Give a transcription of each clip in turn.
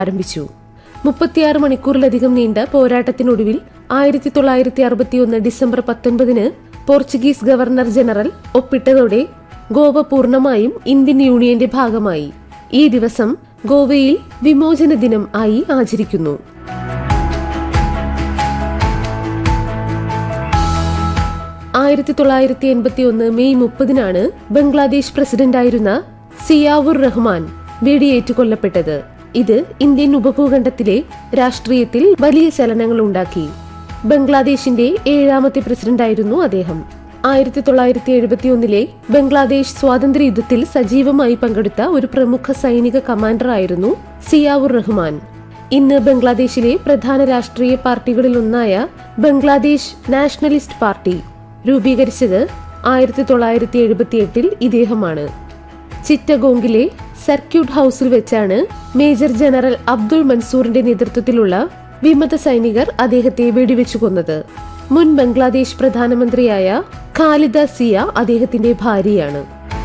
ആരംഭിച്ചു മുപ്പത്തിയാറ് മണിക്കൂറിലധികം നീണ്ട പോരാട്ടത്തിനൊടുവിൽ ആയിരത്തി തൊള്ളായിരത്തി അറുപത്തിയൊന്ന് ഡിസംബർ പത്തൊൻപതിന് പോർച്ചുഗീസ് ഗവർണർ ജനറൽ ഒപ്പിട്ടതോടെ ഗോവ പൂർണ്ണമായും ഇന്ത്യൻ യൂണിയന്റെ ഭാഗമായി ഈ ദിവസം ഗോവയിൽ വിമോചന ദിനം ആയി ആചരിക്കുന്നു ആയിരത്തി തൊള്ളായിരത്തി എൺപത്തി ഒന്ന് മെയ് മുപ്പതിനാണ് ബംഗ്ലാദേശ് പ്രസിഡന്റായിരുന്ന സിയാവുർ റഹ്മാൻ വെടിയേറ്റ് കൊല്ലപ്പെട്ടത് ഇത് ഇന്ത്യൻ ഉപഭൂഖണ്ഡത്തിലെ രാഷ്ട്രീയത്തിൽ വലിയ ചലനങ്ങൾ ഉണ്ടാക്കി ബംഗ്ലാദേശിന്റെ ഏഴാമത്തെ പ്രസിഡന്റായിരുന്നു അദ്ദേഹം ആയിരത്തി തൊള്ളായിരത്തി എഴുപത്തിയൊന്നിലെ ബംഗ്ലാദേശ് സ്വാതന്ത്ര്യ യുദ്ധത്തിൽ സജീവമായി പങ്കെടുത്ത ഒരു പ്രമുഖ സൈനിക കമാൻഡറായിരുന്നു സിയാവുർ റഹ്മാൻ ഇന്ന് ബംഗ്ലാദേശിലെ പ്രധാന രാഷ്ട്രീയ പാർട്ടികളിലൊന്നായ ബംഗ്ലാദേശ് നാഷണലിസ്റ്റ് പാർട്ടി രൂപീകരിച്ചത് ആയിരത്തി തൊള്ളായിരത്തി എഴുപത്തിയെട്ടിൽ ഇദ്ദേഹമാണ് ചിറ്റഗോങ്ങിലെ സർക്യൂട്ട് ഹൌസിൽ വെച്ചാണ് മേജർ ജനറൽ അബ്ദുൾ മൻസൂറിന്റെ നേതൃത്വത്തിലുള്ള വിമത സൈനികർ അദ്ദേഹത്തെ വെടിവെച്ചു കൊന്നത് മുൻ ബംഗ്ലാദേശ് പ്രധാനമന്ത്രിയായ ഖാലിദ സിയ അദ്ദേഹത്തിന്റെ ഭാര്യയാണ്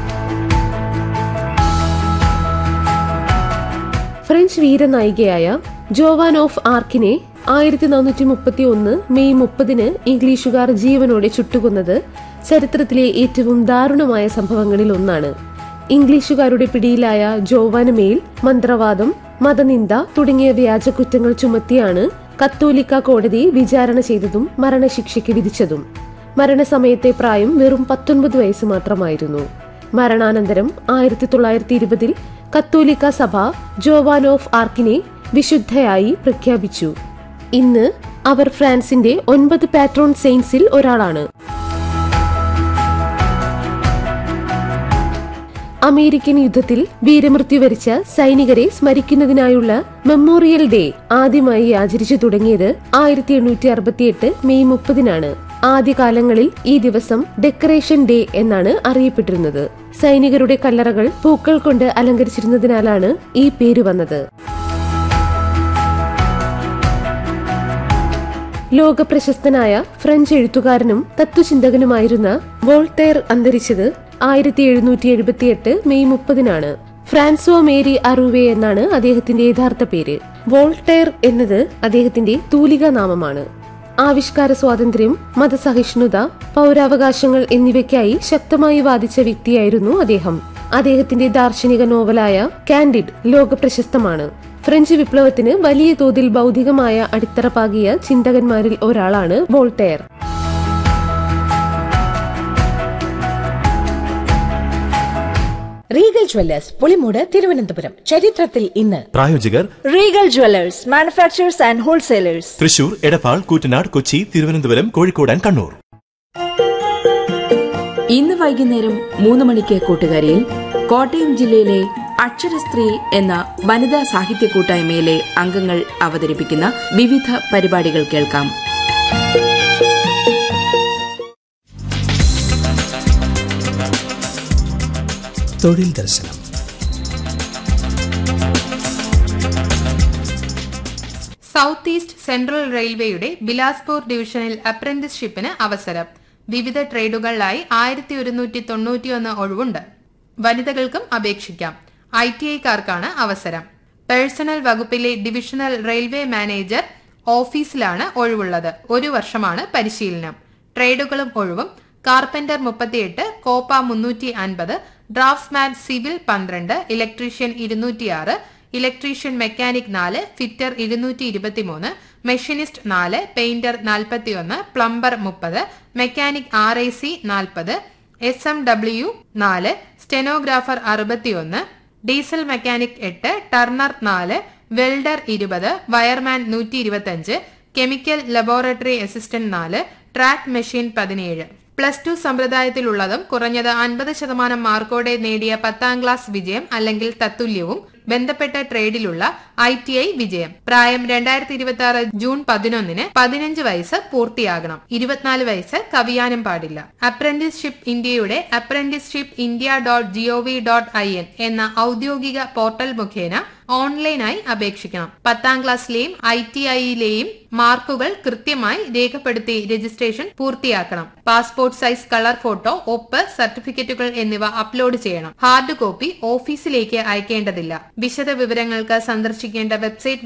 ഫ്രഞ്ച് വീരനായികയായ ജോവാൻ ഓഫ് ആർക്കിനെ ആയിരത്തി നാനൂറ്റി മുപ്പത്തി ഒന്ന് മെയ് മുപ്പതിന് ഇംഗ്ലീഷുകാർ ജീവനോടെ ചുട്ടുകൊന്നത് ചരിത്രത്തിലെ ഏറ്റവും ദാരുണമായ സംഭവങ്ങളിൽ ഒന്നാണ് ഇംഗ്ലീഷുകാരുടെ പിടിയിലായ ജോവാന് മേൽ മന്ത്രവാദം മതനിന്ദ തുടങ്ങിയ വ്യാജ കുറ്റങ്ങൾ ചുമത്തിയാണ് കത്തോലിക്ക കോടതി വിചാരണ ചെയ്തതും മരണശിക്ഷയ്ക്ക് വിധിച്ചതും മരണസമയത്തെ പ്രായം വെറും പത്തൊൻപത് വയസ്സ് മാത്രമായിരുന്നു മരണാനന്തരം ആയിരത്തി തൊള്ളായിരത്തി ഇരുപതിൽ കത്തോലിക്ക സഭ ജോവാൻ ഓഫ് ആർക്കിനെ വിശുദ്ധയായി പ്രഖ്യാപിച്ചു ഇന്ന് അവർ ഫ്രാൻസിന്റെ ഒൻപത് പാട്രോൺ സെയിൻസിൽ ഒരാളാണ് അമേരിക്കൻ യുദ്ധത്തിൽ വീരമൃത്യു വരിച്ച സൈനികരെ സ്മരിക്കുന്നതിനായുള്ള മെമ്മോറിയൽ ഡേ ആദ്യമായി ആചരിച്ചു തുടങ്ങിയത് ആയിരത്തി എണ്ണൂറ്റി അറുപത്തിയെട്ട് മെയ് മുപ്പതിനാണ് ആദ്യകാലങ്ങളിൽ ഈ ദിവസം ഡെക്കറേഷൻ ഡേ എന്നാണ് അറിയപ്പെട്ടിരുന്നത് സൈനികരുടെ കല്ലറകൾ പൂക്കൾ കൊണ്ട് അലങ്കരിച്ചിരുന്നതിനാലാണ് ഈ പേര് വന്നത് ലോക പ്രശസ്തനായ ഫ്രഞ്ച് എഴുത്തുകാരനും തത്വചിന്തകനുമായിരുന്ന വോൾട്ടെയർ അന്തരിച്ചത് ആയിരത്തി എഴുന്നൂറ്റി എഴുപത്തിയെട്ട് മെയ് മുപ്പതിനാണ് ഫ്രാൻസോ മേരി അറൂവെ എന്നാണ് അദ്ദേഹത്തിന്റെ യഥാർത്ഥ പേര് വോൾട്ടെയർ എന്നത് അദ്ദേഹത്തിന്റെ തൂലിക നാമമാണ് ആവിഷ്കാര സ്വാതന്ത്ര്യം മതസഹിഷ്ണുത പൗരാവകാശങ്ങൾ എന്നിവയ്ക്കായി ശക്തമായി വാദിച്ച വ്യക്തിയായിരുന്നു അദ്ദേഹം അദ്ദേഹത്തിന്റെ ദാർശനിക നോവലായ കാൻഡിഡ് ലോകപ്രശസ്തമാണ് ഫ്രഞ്ച് വിപ്ലവത്തിന് വലിയ തോതിൽ ബൗദ്ധികമായ അടിത്തറ പാകിയ ചിന്തകന്മാരിൽ ഒരാളാണ് Voltaire Regal Jewellers Pulimoodu Thiruvananthapuram ചരിത്രത്തിൽ ഇന്ന് പ്രായോജകർ Regal Jewellers manufacturers and wholesalers Thrissur Edappal Koottanad Kochi Thiruvananthapuram Kozhikode and Kannur ഇന്ന് വൈകുന്നേരം മൂന്ന് മണിക്ക് കൂട്ടുകാരിയിൽ കോട്ടയം ജില്ലയിലെ അക്ഷരസ്ത്രീ എന്ന വനിതാ സാഹിത്യ കൂട്ടായ്മയിലെ അംഗങ്ങൾ അവതരിപ്പിക്കുന്ന വിവിധ പരിപാടികൾ കേൾക്കാം തൊഴിൽ ദർശനം സൗത്ത് ഈസ്റ്റ് സെൻട്രൽ റെയിൽവേയുടെ ബിലാസ്പൂർ ഡിവിഷനിൽ അപ്രന്റീസ്ഷിപ്പിന് അവസരം വിവിധ ട്രേഡുകളിലായി ആയിരത്തി ഒരുന്നൂറ്റി തൊണ്ണൂറ്റിയൊന്ന് ഒഴിവുണ്ട് വനിതകൾക്കും അപേക്ഷിക്കാം ഐ ടി ഐക്കാർക്കാണ് അവസരം പേഴ്സണൽ വകുപ്പിലെ ഡിവിഷണൽ റെയിൽവേ മാനേജർ ഓഫീസിലാണ് ഒഴിവുള്ളത് ഒരു വർഷമാണ് പരിശീലനം ട്രേഡുകളും ഒഴിവും കാർപ്പന്റർ മുപ്പത്തിയെട്ട് കോപ്പ മുന്നൂറ്റി അൻപത് ഡ്രാഫ്റ്റ്സ്മാൻ സിവിൽ പന്ത്രണ്ട് ഇലക്ട്രീഷ്യൻ ഇരുന്നൂറ്റിയാറ് ഇലക്ട്രീഷ്യൻ മെക്കാനിക് നാല് ഫിറ്റർ ഇരുന്നൂറ്റി ഇരുപത്തിമൂന്ന് മെഷീനിസ്റ്റ് നാല് പെയിന്റർ നാൽപ്പത്തിയൊന്ന് പ്ലംബർ മുപ്പത് മെക്കാനിക് ആർ ഐ സി നാൽപ്പത് എസ് എം ഡബ്ല്യു നാല് സ്റ്റെനോഗ്രാഫർ അറുപത്തിയൊന്ന് ഡീസൽ മെക്കാനിക് എട്ട് ടർണർ നാല് വെൽഡർ ഇരുപത് വയർമാൻ നൂറ്റി ഇരുപത്തിയഞ്ച് കെമിക്കൽ ലബോറട്ടറി അസിസ്റ്റന്റ് നാല് ട്രാക്ക് മെഷീൻ പതിനേഴ് പ്ലസ് ടു സമ്പ്രദായത്തിലുള്ളതും കുറഞ്ഞത് അൻപത് ശതമാനം മാർക്കോടെ നേടിയ പത്താം ക്ലാസ് വിജയം അല്ലെങ്കിൽ തത്തുല്യവും ബന്ധപ്പെട്ട ട്രേഡിലുള്ള ഐ ടി ഐ വിജയം പ്രായം രണ്ടായിരത്തി ഇരുപത്തി ആറ് ജൂൺ പതിനൊന്നിന് പതിനഞ്ച് വയസ്സ് പൂർത്തിയാകണം ഇരുപത്തിനാല് വയസ്സ് കവിയാനും പാടില്ല അപ്രന്റീസ്ഷിപ്പ് ഇന്ത്യയുടെ apprenticeship India dot G O V dot I ഔദ്യോഗിക പോർട്ടൽ മുഖേന ഓൺലൈനായി അപേക്ഷിക്കണം പത്താം ക്ലാസ്സിലെയും ഐ ടി ഐയിലെയും മാർക്കുകൾ കൃത്യമായി രേഖപ്പെടുത്തി രജിസ്ട്രേഷൻ പൂർത്തിയാക്കണം പാസ്പോർട്ട് സൈസ് കളർ ഫോട്ടോ ഒപ്പ് സർട്ടിഫിക്കറ്റുകൾ എന്നിവ അപ്ലോഡ് ചെയ്യണം ഹാർഡ് കോപ്പി ഓഫീസിലേക്ക് അയക്കേണ്ടതില്ല വിശദ വിവരങ്ങൾക്ക് സന്ദർശിക്കേണ്ട വെബ്സൈറ്റ്